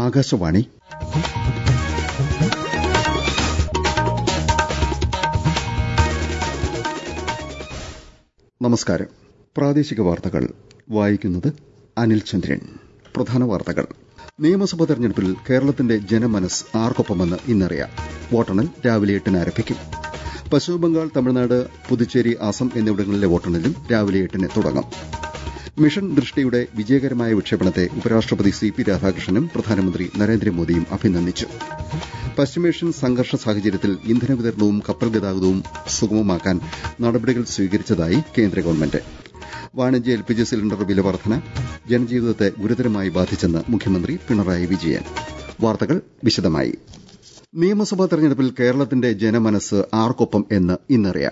ആകാശവാണി നമസ്കാരം പ്രാദേശിക വാർത്തകൾ വായിക്കുന്നത് അനിൽ ചന്ദ്രൻ പ്രധാന വാർത്തകൾ നിയമസഭാ തെരഞ്ഞെടുപ്പിൽ കേരളത്തിന്റെ ജനമനസ് ആർക്കൊപ്പമെന്ന് ഇന്നറിയാം വോട്ടെണ്ണൽ രാവിലെ എട്ടിന് ആരംഭിക്കും പശ്ചിമബംഗാൾ തമിഴ്നാട് പുതുച്ചേരി അസം എന്നിവിടങ്ങളിലെ വോട്ടെണ്ണലും രാവിലെ എട്ടിന് തുടങ്ങും മിഷൻ ദൃഷ്ടിയുടെ വിജയകരമായ വിക്ഷേപണത്തെ ഉപരാഷ്ട്രപതി സി പി രാധാകൃഷ്ണനും പ്രധാനമന്ത്രി നരേന്ദ്രമോദിയും അഭിനന്ദിച്ചു പശ്ചിമേഷ്യൻ സംഘർഷ സാഹചര്യത്തിൽ ഇന്ധന വിതരണവും കപ്പൽ ഗതാഗതവും സുഗമമാക്കാൻ നടപടികൾ സ്വീകരിച്ചതായി കേന്ദ്ര ഗവൺമെന്റ് വാണിജ്യ എൽ പി ജി സിലിണ്ടർ വില വർധന ജനജീവിതത്തെ ഗുരുതരമായി ബാധിച്ചെന്ന് മുഖ്യമന്ത്രി പിണറായി വിജയൻ വാർത്തകൾ വിശദമായി നിയമസഭാ തെരഞ്ഞെടുപ്പിൽ കേരളത്തിന്റെ ജനമനസ് ആർക്കൊപ്പം എന്ന് ഇന്നറിയാം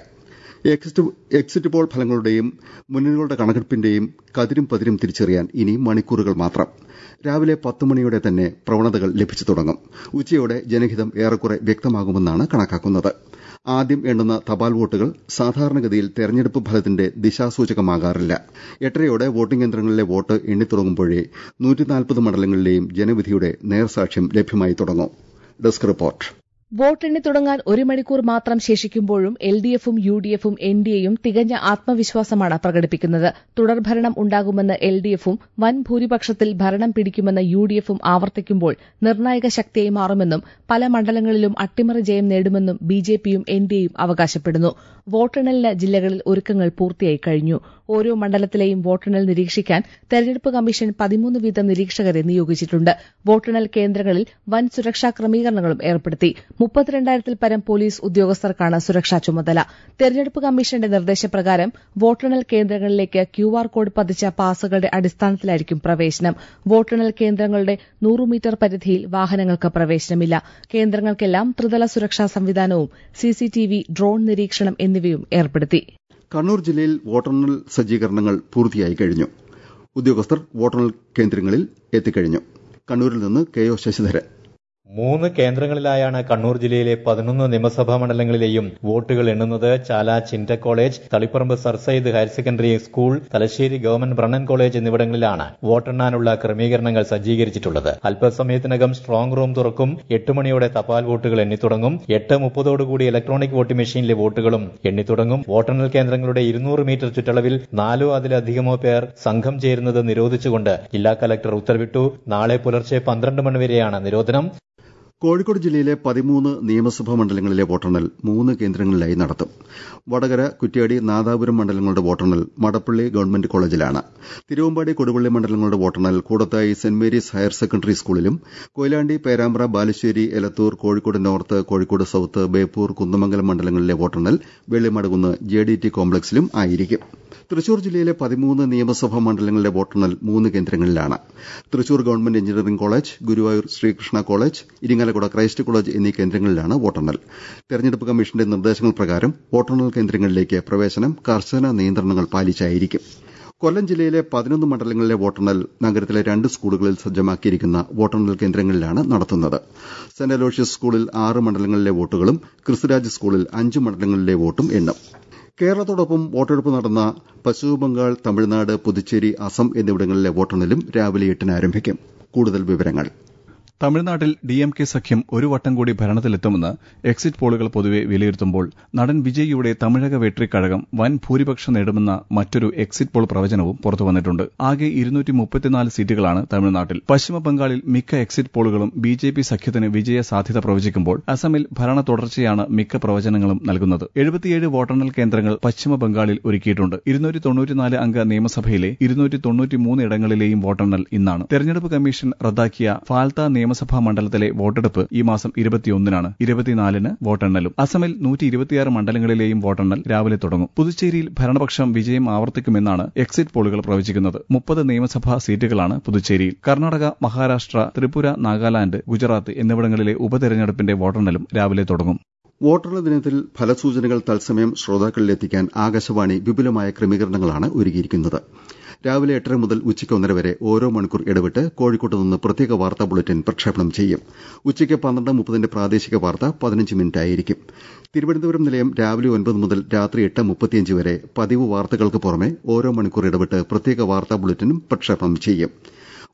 എക്സിറ്റ് പോൾ ഫലങ്ങളുടെയും മുന്നണികളുടെ കണക്കെടുപ്പിന്റെയും കതിരും പതിരും തിരിച്ചറിയാൻ ഇനി മണിക്കൂറുകൾ മാത്രം രാവിലെ പത്ത് മണിയോടെ തന്നെ പ്രവണതകൾ ലഭിച്ചു തുടങ്ങും ഉച്ചയോടെ ജനഹിതം ഏറെക്കുറെ വ്യക്തമാകുമെന്നാണ് കണക്കാക്കുന്നത് ആദ്യം എണ്ണുന്ന തപാൽ വോട്ടുകൾ സാധാരണഗതിയിൽ തെരഞ്ഞെടുപ്പ് ഫലത്തിന്റെ ദിശാസൂചകമാകാറില്ല എട്ടരയോടെ വോട്ടിംഗ് യന്ത്രങ്ങളിലെ വോട്ട് എണ്ണിത്തുടങ്ങുമ്പോഴേ മണ്ഡലങ്ങളിലെയും ജനവിധിയുടെ നേർസാക്ഷ്യം ലഭ്യമായി തുടങ്ങും ഡെസ്ക് റിപ്പോർട്ട് വോട്ടെണ്ണി തുടങ്ങാൻ ഒരു മണിക്കൂർ മാത്രം ശേഷിക്കുമ്പോഴും എൽ ഡി എഫും യു ഡി എഫും എൻ ഡി എയും തികഞ്ഞ ആത്മവിശ്വാസമാണ് പ്രകടിപ്പിക്കുന്നത് തുടർഭരണം ഉണ്ടാകുമെന്ന് എൽ ഡി എഫും വൻ ഭൂരിപക്ഷത്തിൽ ഭരണം പിടിക്കുമെന്ന് യു ഡി എഫും ആവർത്തിക്കുമ്പോൾ നിർണായക ശക്തിയായി മാറുമെന്നും പല മണ്ഡലങ്ങളിലും അട്ടിമറി ജയം നേടുമെന്നും ബി ജെ പിയും എൻ ഡി എയും അവകാശപ്പെടുന്നു വോട്ടെണ്ണലിന് ജില്ലകളിൽ ഒരുക്കങ്ങൾ പൂർത്തിയായി കഴിഞ്ഞു ഓരോ മണ്ഡലത്തിലെയും വോട്ടെണ്ണൽ നിരീക്ഷിക്കാൻ തെരഞ്ഞെടുപ്പ് കമ്മീഷൻ പതിമൂന്ന് വീതം നിരീക്ഷകരെ നിയോഗിച്ചിട്ടുണ്ട് വോട്ടെണ്ണൽ കേന്ദ്രങ്ങളിൽ വൻ സുരക്ഷാ ക്രമീകരണങ്ങളും ഏർപ്പെടുത്തി മുപ്പത്തിരണ്ടായിരത്തിൽ പരം പോലീസ് ഉദ്യോഗസ്ഥർക്കാണ് സുരക്ഷാ ചുമതല തെരഞ്ഞെടുപ്പ് കമ്മീഷന്റെ നിർദ്ദേശപ്രകാരം വോട്ടെണ്ണൽ കേന്ദ്രങ്ങളിലേക്ക് ക്യു ആർ കോഡ് പതിച്ച പാസുകളുടെ അടിസ്ഥാനത്തിലായിരിക്കും പ്രവേശനം വോട്ടെണ്ണൽ കേന്ദ്രങ്ങളുടെ നൂറ് മീറ്റർ പരിധിയിൽ വാഹനങ്ങൾക്ക് പ്രവേശനമില്ല കേന്ദ്രങ്ങൾക്കെല്ലാം ത്രിതല സുരക്ഷാ സംവിധാനവും സിസിടിവി ഡ്രോൺ നിരീക്ഷണം എന്നിവയും ഏർപ്പെടുത്തി കണ്ണൂർ ജില്ലയിൽ വോട്ടെണ്ണൽ സജ്ജീകരണങ്ങൾ പൂർത്തിയായി കഴിഞ്ഞു ഉദ്യോഗസ്ഥർ വോട്ടെണ്ണൽ കേന്ദ്രങ്ങളിൽ എത്തിക്കഴിഞ്ഞു കണ്ണൂരിൽ നിന്ന് കെ ഒ ശശിധരൻ മൂന്ന് കേന്ദ്രങ്ങളിലായാണ് കണ്ണൂർ ജില്ലയിലെ പതിനൊന്ന് നിയമസഭാ മണ്ഡലങ്ങളിലെയും വോട്ടുകൾ എണ്ണുന്നത് ചാല ചിൻഡ college Taliparamba sir Syed higher secondary school Thalassery government Brennen college എന്നിവിടങ്ങളിലാണ് വോട്ടെണ്ണാനുള്ള ക്രമീകരണങ്ങൾ സജ്ജീകരിച്ചിട്ടുള്ളത് അല്പസമയത്തിനകം സ്ട്രോങ് റൂം തുറക്കും എട്ട് മണിയോടെ തപാൽ വോട്ടുകൾ എണ്ണിത്തുടങ്ങും എട്ട് മുപ്പതോടുകൂടി ഇലക്ട്രോണിക് വോട്ടിംഗ് മെഷീനിലെ വോട്ടുകളും എണ്ണിത്തുടങ്ങും വോട്ടെണ്ണൽ കേന്ദ്രങ്ങളുടെ ഇരുന്നൂറ് മീറ്റർ ചുറ്റളവിൽ നാലോ അതിലധികമോ പേർ സംഘം ചേരുന്നത് നിരോധിച്ചുകൊണ്ട് ജില്ലാ കലക്ടർ ഉത്തരവിട്ടു നാളെ പുലർച്ചെ പന്ത്രണ്ട് മണിവരെയാണ് നിരോധനം കോഴിക്കോട് ജില്ലയിലെ പതിമൂന്ന് നിയമസഭാ മണ്ഡലങ്ങളിലെ വോട്ടെണ്ണൽ മൂന്ന് കേന്ദ്രങ്ങളിലായി നടത്തും വടകര കുറ്റ്യാടി നാദാപുരം മണ്ഡലങ്ങളുടെ വോട്ടെണ്ണൽ മടപ്പള്ളി ഗവൺമെന്റ് കോളേജിലാണ് തിരുവമ്പാടി കൊടുവള്ളി മണ്ഡലങ്ങളുടെ വോട്ടെണ്ണൽ Koodathai saint Mary's higher secondary സ്കൂളിലും കൊയിലാണ്ടി പേരാമ്പ്ര ബാലുശ്ശേരി എലത്തൂർ കോഴിക്കോട് നോർത്ത് കോഴിക്കോട് സൌത്ത് ബേപ്പൂർ കുന്നമംഗലം മണ്ഡലങ്ങളിലെ വോട്ടെണ്ണൽ വെള്ളിമടകുന്ന് ജെ ഡി ടി കോംപ്ലക്സിലും ആയിരിക്കും തൃശൂർ ജില്ലയിലെ പതിമൂന്ന് നിയമസഭാ മണ്ഡലങ്ങളിലെ വോട്ടെണ്ണൽ മൂന്ന് കേന്ദ്രങ്ങളിലാണ് Thrissur government engineering college Guruvayur Sreekrishna college Irinjalakuda Christ college എന്നീ കേന്ദ്രങ്ങളിലാണ് വോട്ടെണ്ണൽ തെരഞ്ഞെടുപ്പ് കമ്മീഷന്റെ നിർദ്ദേശങ്ങൾ പ്രകാരം വോട്ടെണ്ണൽ കേന്ദ്രങ്ങളിലേക്ക് പ്രവേശനം കർശന നിയന്ത്രണങ്ങൾ പാലിച്ചായിരിക്കും കൊല്ലം ജില്ലയിലെ പതിനൊന്ന് മണ്ഡലങ്ങളിലെ വോട്ടെണ്ണൽ നഗരത്തിലെ രണ്ട് സ്കൂളുകളിൽ സജ്ജമാക്കിയിരിക്കുന്ന വോട്ടെണ്ണൽ കേന്ദ്രങ്ങളിലാണ് നടത്തുന്നത് സെന്റ് അലോഷ്യസ് സ്കൂളിൽ ആറ് മണ്ഡലങ്ങളിലെ വോട്ടുകളും ക്രിസ്തുരാജ് സ്കൂളിൽ അഞ്ച് മണ്ഡലങ്ങളിലെ വോട്ടും എണ്ണും കേരളത്തോടൊപ്പം വോട്ടെടുപ്പ് നടന്ന പശ്ചിമബംഗാൾ തമിഴ്നാട് പുതുച്ചേരി അസം എന്നിവിടങ്ങളിലെ വോട്ടെണ്ണലും രാവിലെ എട്ടിന് ആരംഭിക്കും കൂടുതൽ വിവരങ്ങൾ തമിഴ്നാട്ടിൽ ഡി എം കെ സഖ്യം ഒരു വട്ടം കൂടി ഭരണത്തിലെത്തുമെന്ന് എക്സിറ്റ് പോളുകൾ പൊതുവെ വിലയിരുത്തുമ്പോൾ നടൻ വിജയിയുടെ തമിഴക വെട്രിക്കഴകം വൻ ഭൂരിപക്ഷം നേടുമെന്ന മറ്റൊരു എക്സിറ്റ് പോൾ പ്രവചനവും പുറത്തുവന്നിട്ടുണ്ട് ആകെ ഇരുന്നൂറ്റി മുപ്പത്തിനാല് സീറ്റുകളാണ് തമിഴ്നാട്ടിൽ പശ്ചിമ ബംഗാളിൽ മിക്ക എക്സിറ്റ് പോളുകളും ബി ജെ പി സഖ്യത്തിന് വിജയ സാധ്യത പ്രവചിക്കുമ്പോൾ അസമിൽ ഭരണ തുടർച്ചയാണ് മിക്ക പ്രവചനങ്ങളും നൽകുന്നത് എഴുപത്തിയേഴ് വോട്ടെണ്ണൽ കേന്ദ്രങ്ങൾ പശ്ചിമ ബംഗാളിൽ ഒരുക്കിയിട്ടുണ്ട് ഇരുന്നൂറ്റി തൊണ്ണൂറ്റിനാല് അംഗ നിയമസഭയിലെ ഇരുന്നൂറ്റി തൊണ്ണൂറ്റിമൂന്ന് ഇടങ്ങളിലെയും വോട്ടെണ്ണൽ ഇന്നാണ് തെരഞ്ഞെടുപ്പ് കമ്മീഷൻ റദ്ദാക്കിയ ഫാൽത്ത നിയമസഭാ മണ്ഡലത്തിലെ വോട്ടെടുപ്പ് ഈ മാസം ഇരുപത്തിയൊന്നിനാണ് ഇരുപത്തിനാലിന് വോട്ടെണ്ണലും അസമിൽ നൂറ്റി ഇരുപത്തിയാറ് മണ്ഡലങ്ങളിലെയും വോട്ടെണ്ണൽ രാവിലെ തുടങ്ങും പുതുച്ചേരിയിൽ ഭരണപക്ഷം വിജയം ആവർത്തിക്കുമെന്നാണ് എക്സിറ്റ് പോളുകൾ പ്രവചിക്കുന്നത് മുപ്പത് നിയമസഭാ സീറ്റുകളാണ് പുതുച്ചേരിയിൽ കർണാടക മഹാരാഷ്ട്ര ത്രിപുര നാഗാലാന്റ് ഗുജറാത്ത് എന്നിവിടങ്ങളിലെ ഉപതെരഞ്ഞെടുപ്പിന്റെ വോട്ടെണ്ണലും രാവിലെ തുടങ്ങും വോട്ടെണ്ണൽ ദിനത്തിൽ ഫലസൂചനകൾ തത്സമയം ശ്രോതാക്കളിലെത്തിക്കാൻ ആകാശവാണി വിപുലമായ ക്രമീകരണങ്ങളാണ് ഒരുക്കിയിരിക്കുന്നത് രാവിലെ എട്ടര മുതൽ ഉച്ചയ്ക്ക് ഒന്നര വരെ ഓരോ മണിക്കൂർ ഇടവിട്ട് കോഴിക്കോട്ട് നിന്ന് പ്രത്യേക വാർത്താ ബുള്ളറ്റിൻ പ്രക്ഷേപണം ചെയ്യും ഉച്ചയ്ക്ക് പന്ത്രണ്ട് മുപ്പതിന്റെ പ്രാദേശിക വാർത്ത പതിനഞ്ച് മിനിറ്റ് ആയിരിക്കും തിരുവനന്തപുരം നിലയം രാവിലെ ഒൻപത് മുതൽ രാത്രി എട്ട് മുപ്പത്തിയഞ്ച് വരെ പതിവ് വാർത്തകൾക്ക് പുറമെ ഓരോ മണിക്കൂർ ഇടവിട്ട് പ്രത്യേക വാർത്താ ബുള്ളറ്റിനും പ്രക്ഷേപണം ചെയ്യും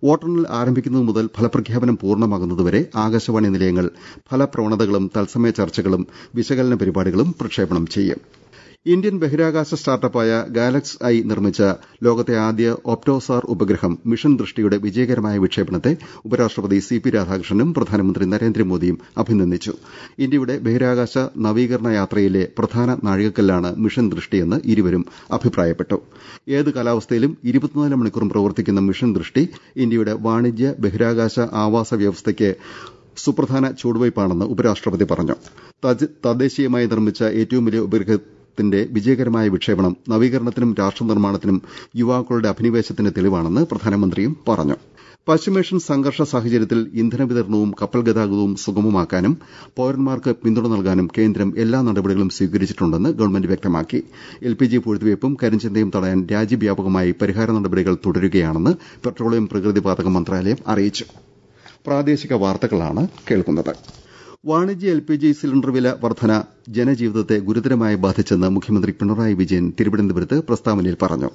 വോട്ടെണ്ണൽ ആരംഭിക്കുന്നത് മുതൽ ഫലപ്രഖ്യാപനം പൂർണ്ണമാകുന്നതുവരെ ആകാശവാണി നിലയങ്ങൾ ഫലപ്രവണതകളും തത്സമയ ചർച്ചകളും വിശകലന പരിപാടികളും പ്രക്ഷേപണം ചെയ്യും ഇന്ത്യൻ ബഹിരാകാശ സ്റ്റാർട്ടപ്പായ ഗാലക്സ് ഐ നിർമ്മിച്ച ലോകത്തെ ആദ്യ ഒപ്റ്റോസാർ ഉപഗ്രഹം മിഷൻ ദൃഷ്ടിയുടെ വിജയകരമായ വിക്ഷേപണത്തെ ഉപരാഷ്ട്രപതി സി പി രാധാകൃഷ്ണനും പ്രധാനമന്ത്രി നരേന്ദ്രമോദിയും അഭിനന്ദിച്ചു ഇന്ത്യയുടെ ബഹിരാകാശ നവീകരണ യാത്രയിലെ പ്രധാന നാഴികക്കല്ലാണ് മിഷൻ ദൃഷ്ടിയെന്ന് ഇരുവരും അഭിപ്രായപ്പെട്ടു ഏത് കാലാവസ്ഥയിലും ഇരുപത്തിനാല് മണിക്കൂറും പ്രവർത്തിക്കുന്ന മിഷൻ ദൃഷ്ടി ഇന്ത്യയുടെ വാണിജ്യ ബഹിരാകാശ ആവാസ വ്യവസ്ഥയ്ക്ക് സുപ്രധാന ചുവടുവയ്പ്പാണെന്ന് ഉപരാഷ്ട്രപതി പറഞ്ഞു തദ്ദേശീയമായി നിർമ്മിച്ച ഏറ്റവും വലിയ ഉപഗ്രഹ ത്തിന്റെ വിജയകരമായ വിക്ഷേപണം നവീകരണത്തിനും രാഷ്ട്രനിർമ്മാണത്തിനും യുവാക്കളുടെ അഭിനിവേശത്തിന് തെളിവാണെന്ന് പ്രധാനമന്ത്രിയും പറഞ്ഞു പശ്ചിമേഷ്യൻ സംഘർഷ സാഹചര്യത്തിൽ ഇന്ധന വിതരണവും കപ്പൽ ഗതാഗതവും സുഗമമാക്കാനും പൌരന്മാർക്ക് പിന്തുണ നൽകാനും കേന്ദ്രം എല്ലാ നടപടികളും സ്വീകരിച്ചിട്ടുണ്ടെന്ന് ഗവൺമെന്റ് വ്യക്തമാക്കി എൽപിജി പൂഴ്ത്തിവയ്പും കരിഞ്ചന്തയും തടയാൻ രാജ്യവ്യാപകമായി പരിഹാര നടപടികൾ തുടരുകയാണെന്ന് പെട്രോളിയം പ്രകൃതിവാതക മന്ത്രാലയം അറിയിച്ചു പ്രാദേശിക വാർത്തകളാണ് കേൾക്കുന്നത് വാണിജ്യ എൽ പി ജി സിലിണ്ടർ വില വർധന ജനജീവിതത്തെ ഗുരുതരമായി ബാധിച്ചെന്ന് മുഖ്യമന്ത്രി പിണറായി വിജയൻ തിരുവനന്തപുരത്ത് പ്രസ്താവനയിൽ പറഞ്ഞു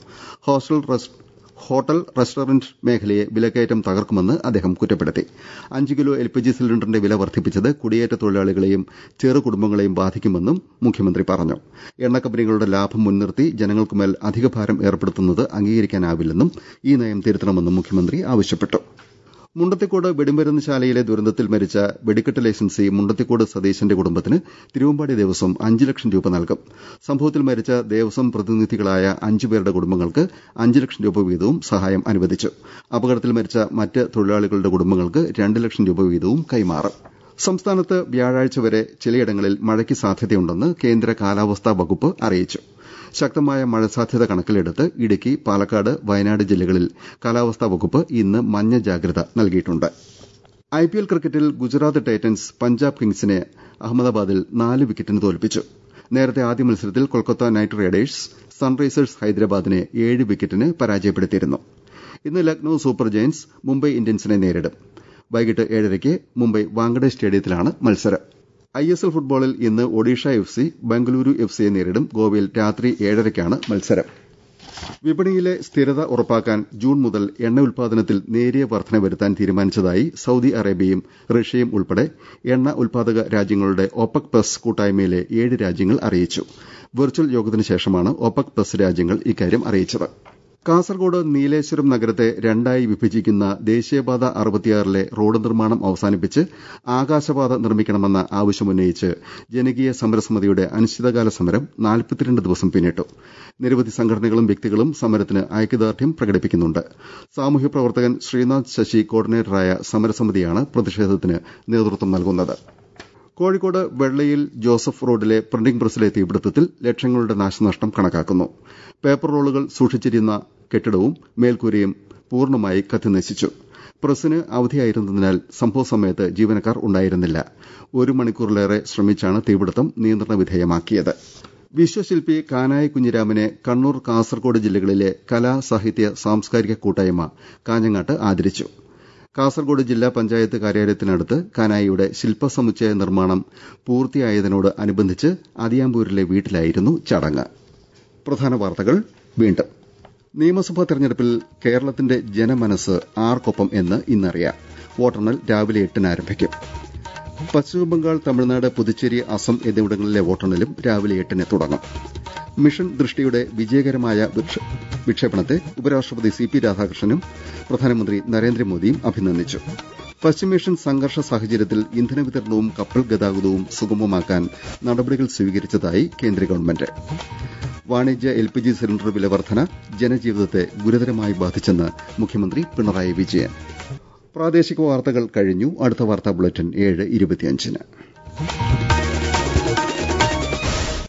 ഹോട്ടൽ റെസ്റ്റോറന്റ് മേഖലയെ വിലക്കയറ്റം തകർക്കുമെന്ന് അദ്ദേഹം കുറ്റപ്പെടുത്തി അഞ്ച് കിലോ എൽ പി ജി സിലിണ്ടറിന്റെ വില വർദ്ധിപ്പിച്ചത് കുടിയേറ്റ തൊഴിലാളികളെയും ചെറു കുടുംബങ്ങളെയും ബാധിക്കുമെന്നും മുഖ്യമന്ത്രി പറഞ്ഞു എണ്ണക്കമ്പനികളുടെ ലാഭം മുൻനിർത്തി ജനങ്ങൾക്കുമേൽ അധികഭാരം ഏർപ്പെടുത്തുന്നത് അംഗീകരിക്കാനാവില്ലെന്നും ഈ നയം തിരുത്തണമെന്നും മുഖ്യമന്ത്രി ആവശ്യപ്പെട്ടു മുണ്ടത്തിക്കോട് വെടിമരുന്ന് ശാലയിലെ ദുരന്തത്തിൽ മരിച്ച വെടിക്കെട്ട് ലൈസൻസി മുണ്ടത്തിക്കോട് സതീശന്റെ കുടുംബത്തിന് തിരുവമ്പാടി ദേവസ്വം അഞ്ച് ലക്ഷം രൂപ നൽകും സംഭവത്തിൽ മരിച്ച ദേവസ്വം പ്രതിനിധികളായ അഞ്ചുപേരുടെ കുടുംബങ്ങൾക്ക് അഞ്ച് ലക്ഷം രൂപ വീതവും സഹായം അനുവദിച്ചു അപകടത്തിൽ മരിച്ച മറ്റ് തൊഴിലാളികളുടെ കുടുംബങ്ങൾക്ക് രണ്ട് ലക്ഷം രൂപ വീതവും കൈമാറും സംസ്ഥാനത്ത് വ്യാഴാഴ്ച വരെ ചിലയിടങ്ങളിൽ മഴയ്ക്ക് സാധ്യതയുണ്ടെന്ന് കേന്ദ്ര കാലാവസ്ഥാ വകുപ്പ് അറിയിച്ചു ശക്തമായ മഴ സാധ്യത കണക്കിലെടുത്ത് ഇടുക്കി പാലക്കാട് വയനാട് ജില്ലകളിൽ കാലാവസ്ഥാ വകുപ്പ് ഇന്ന് മഞ്ഞ ജാഗ്രത നൽകിയിട്ടുണ്ട് ഐപിഎൽ ക്രിക്കറ്റിൽ ഗുജറാത്ത് ടൈറ്റൻസ് പഞ്ചാബ് കിങ്സിനെ അഹമ്മദാബാദിൽ നാല് വിക്കറ്റിന് തോൽപ്പിച്ചു നേരത്തെ ആദ്യ മത്സരത്തിൽ കൊൽക്കത്ത നൈറ്റ് റൈഡേഴ്സ് സൺറൈസേഴ്സ് ഹൈദരാബാദിനെ ഏഴ് വിക്കറ്റിന് പരാജയപ്പെടുത്തിയിരുന്നു ഇന്ന് ലക്നൌ സൂപ്പർ ജയന്റ്സ് മുംബൈ ഇന്ത്യൻസിനെ നേരിടും വൈകിട്ട് ഏഴരയ്ക്ക് മുംബൈ വാങ്കഡെ സ്റ്റേഡിയത്തിലാണ് മത്സരം ഐ എസ് എൽ ഫുട്ബോളിൽ ഇന്ന് Odisha F C Bengaluru F സിയെ നേരിടും ഗോവയിൽ രാത്രി ഏഴരയ്ക്കാണ് മത്സരം വിപണിയിലെ സ്ഥിരത ഉറപ്പാക്കാൻ ജൂൺ മുതൽ എണ്ണ ഉൽപാദനത്തിൽ നേരിയ വർധന വരുത്താൻ തീരുമാനിച്ചതായി സൌദി അറേബ്യയും റഷ്യയും ഉൾപ്പെടെ എണ്ണ ഉൽപാദക രാജ്യങ്ങളുടെ ഒപക് പ്ലസ് കൂട്ടായ്മയിലെ ഏഴ് രാജ്യങ്ങൾ അറിയിച്ചു വെർച്വൽ യോഗത്തിനു ശേഷമാണ് ഒപക് പ്ലസ് രാജ്യങ്ങൾ ഇക്കാര്യം അറിയിച്ചത് കാസർഗോഡ് നീലേശ്വരം നഗരത്തെ രണ്ടായി വിഭജിക്കുന്ന ദേശീയപാത അറുപത്തിയാറിലെ റോഡ് നിർമ്മാണം അവസാനിപ്പിച്ച് ആകാശപാത നിർമ്മിക്കണമെന്ന ആവശ്യമുന്നയിച്ച് ജനകീയ സമരസമിതിയുടെ അനിശ്ചിതകാല സമരം നാൽപ്പത്തിരണ്ട് ദിവസം പിന്നിട്ടു നിരവധി സംഘടനകളും വ്യക്തികളും സമരത്തിന് ഐക്യദാർഢ്യം പ്രകടിപ്പിക്കുന്നുണ്ട് സാമൂഹ്യ പ്രവർത്തകൻ ശ്രീനാഥ് ശശി കോർഡിനേറ്ററായ സമരസമിതിയാണ് പ്രതിഷേധത്തിന് നേതൃത്വം നൽകുന്നത് കോഴിക്കോട് വെള്ളയിൽ ജോസഫ് റോഡിലെ പ്രിന്റിംഗ് പ്രസിലെ തീപിടുത്തത്തിൽ ലക്ഷങ്ങളുടെ നാശനഷ്ടം കണക്കാക്കുന്നു പേപ്പർ റോളുകൾ സൂക്ഷിച്ചിരുന്ന കെട്ടിടവും മേൽക്കൂരയും പൂർണ്ണമായി കത്തിനശിച്ചു പ്രസിന് അവധിയായിരുന്നതിനാൽ സംഭവ സമയത്ത് ജീവനക്കാർ ഉണ്ടായിരുന്നില്ല ഒരു മണിക്കൂറിലേറെ ശ്രമിച്ചാണ് തീപിടുത്തം നിയന്ത്രണ വിധേയമാക്കിയത് വിശ്വശില്പി കാനായി കുഞ്ഞിരാമനെ കണ്ണൂർ കാസർകോട് ജില്ലകളിലെ കലാ സാഹിത്യ സാംസ്കാരിക കൂട്ടായ്മ കാഞ്ഞങ്ങാട്ട് ആദരിച്ചു കാസർഗോഡ് ജില്ലാ പഞ്ചായത്ത് കാര്യാലയത്തിനടുത്ത് കാനായിയുടെ ശില്പസമുച്ചയ നിർമ്മാണം പൂർത്തിയായതിനോട് അനുബന്ധിച്ച് അതിയാമ്പൂരിലെ വീട്ടിലായിരുന്നു ചടങ്ങ് പ്രധാന വാർത്തകൾ വീണ്ടും നിയമസഭാ തെരഞ്ഞെടുപ്പിൽ കേരളത്തിന്റെ ജനമനസ് ആർക്കൊപ്പം എന്ന് ഇന്നറിയാം വോട്ടെണ്ണൽ രാവിലെ എട്ടിന് ആരംഭിക്കും പശ്ചിമബംഗാൾ തമിഴ്നാട് പുതുച്ചേരി അസം എന്നിവിടങ്ങളിലെ വോട്ടെണ്ണലും രാവിലെ എട്ടിന് തുടങ്ങും മിഷൻ ദൃഷ്ടിയുടെ വിജയകരമായ വിക്ഷേപണത്തെ ഉപരാഷ്ട്രപതി സി പി രാധാകൃഷ്ണനും പ്രധാനമന്ത്രി നരേന്ദ്രമോദിയും അഭിനന്ദിച്ചു പശ്ചിമേഷ്യൻ സംഘർഷ സാഹചര്യത്തിൽ ഇന്ധന വിതരണവും കപ്പൽ ഗതാഗതവും സുഗമമാക്കാൻ നടപടികൾ സ്വീകരിച്ചതായി കേന്ദ്ര ഗവൺമെന്റ് വാണിജ്യ എൽ പി ജി സിലിണ്ടർ വില വർധന ജനജീവിതത്തെ ഗുരുതരമായി ബാധിച്ചെന്ന് മുഖ്യമന്ത്രി പിണറായി വിജയൻ പ്രാദേശിക വാർത്തകൾ കഴിഞ്ഞു അടുത്ത വാർത്താ ബുള്ളറ്റിൻ ഏഴ് ഇരുപത്തിയഞ്ചിന്